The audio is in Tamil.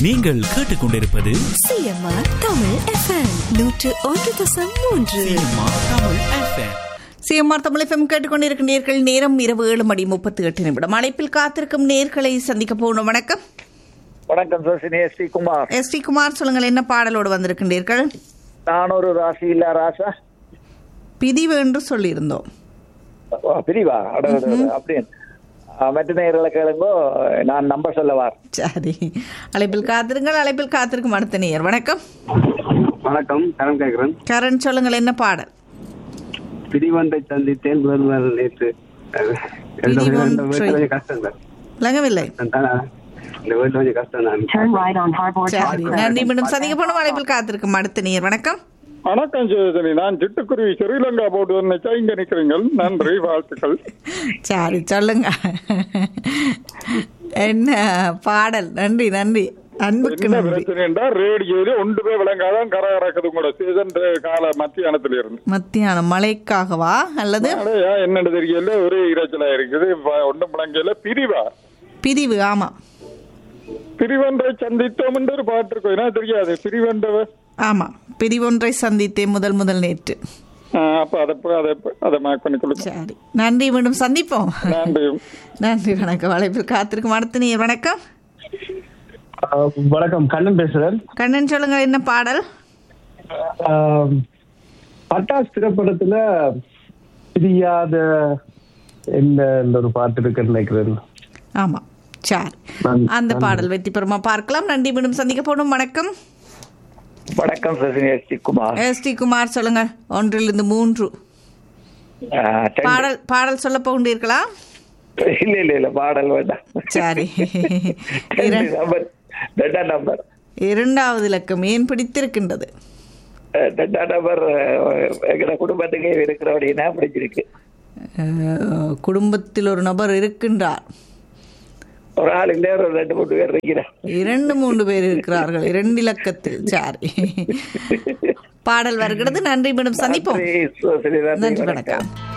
நீங்கள் கேட்டுக்கொண்டிருப்பது சிஎம்ஆர் தமிழ் எஃப்எம் நூற்று ஒன்று தசம் மூன்று cinema Tamil FM. CMR Tamil FM கேட்டுக்கொண்டிருக்கின்றீர்கள் நேரம் இரவு ஏழு மணி முப்பத்தி எட்டு நிமிடம் அழைப்பில் காத்திருக்கும் நேர்களை சந்திக்க போகணும் வணக்கம் வணக்கம் Sasini S T Kumar S T Kumar சொல்லுங்கள் என்ன பாடலோடு வந்திருக்கின்றீர்கள் நான் ஒரு ராசி இல்ல ராசா பிதிவு என்று சொல்லியிருந்தோம் ஓ, பிரிவா அட, அட, அட, அப்படின்னு ஆ, மற்ற நேர்களை கேளுங்கோ நான் நம்பர் சொல்லவார் சரி அழைப்பில் காத்திருங்கள் அழைப்பில் காத்திருக்கும் அடுத்த நேயர் வணக்கம் வணக்கம் கரம் கேட்கிறேன் கரண் சொல்லுங்கள் என்ன பாடல் பிரிவண்டை சந்தித்தேன் முதல் முதல் நேற்று அஹ், இந்த வீடு- இந்த வீடு பிரிவொன்றை. கொஞ்சம் கஷ்டம் தான் விளங்கவில்லை இந்த வீட்டு கொஞ்சம் கஷ்டம் தான் சரி நன்றி மீண்டும் சந்திக்க போனோம் அழைப்பில் காத்திருக்கும் அடுத்த நேயர் வணக்கம் வணக்கம் ஜெயதனி நான் சிட்டுக்குருவி ஸ்ரீலங்கா போட்டு நினைச்சா இங்க நிக்கிறீங்கள் நன்றி வாழ்த்துக்கள் சரி சொல்லுங்க என்ன பாடல் நன்றி நன்றி அன்புக்கு என்ன நன்றி பிரச்சனைண்டா ரேடியோல ஒன்றுமே விளங்காதான் கரை இறக்குது உங்களோட சீசன் கால மத்தியானத்துல இருந்து மத்தியானம் மழைக்காகவா அல்லது அடையா என்னன்னு தெரியல ஒரே இறைச்சலா இருக்குது வ- ஒண்ணும் விளங்கல பிரிவா பிரிவு ஆமா பிரிவன்றை சந்தித்தோம் என்று ஒரு பாட்டு இருக்கும் என்ன தெரியாது பிரிவண்டவ ஆமா பிரிவொன்றை சந்தித்தேன் முதல் முதல் நேற்று அப்ப அதை ப- அதை ப- அதை மார்க் பண்ணி கொடுங்க சரி நன்றி மீண்டும் சந்திப்போம் நன்றி நன்றி வணக்கம் அழைப்பில் காத்திருக்கும் அடுத்த நேயர் வணக்கம் வணக்கம் கண்ணன் பேசுறேன் கண்ணன் சொல்லுங்க என்ன பாடல் ஆம், பட்டாஸ் திரைப்படத்துல பிரியாத என்ன என்ற ஒரு பாட்டு இருக்குன்னு நினைக்கிறேன் ஆமா சரி நன்றி. அந்த பாடல் வெற்றி பெறுமா பார்க்கலாம் நன்றி மீண்டும் சந்திக்க போகணும் வணக்கம் வணக்கம் Sasini S T Kumar S T Kumar சொல்லுங்க ஒன்றிலிருந்து மூன்று ஆ, ரெண்டு. பாடல் பாடல் சொல்ல போகின்றீர்களா இல்ல இல்ல இல்ல பாடல் வேண்டாம் சரி ரெண்டு இர- நம்பர் ரெண்டாம் நம்பர் இரண்டாவது இலக்கம் ஏன் பிடித்திருக்கின்றது அஹ், ரெண்டாம் நம்பர் அஹ், எங்கட குடும்பத்துக்கே இருக்கிற அப்படின்னா பிடிச்சிருக்கு அஹ், குடும்பத்தில் ஒரு நபர் இருக்கின்றார் ஒரு ஆள் இல்ல ஒரு ரெண்டு மூணு பேர் இருக்கிறார் இரண்டு மூன்று பேர் இருக்கிறார்கள் இரண்டு இலக்கத்தில் சரி பாடல் வருகிறது நன்றி மீண்டும் சந்திப்போம் நன்றி, சுஹசினி, நன்றி, நன்றி வணக்கம். வணக்கம்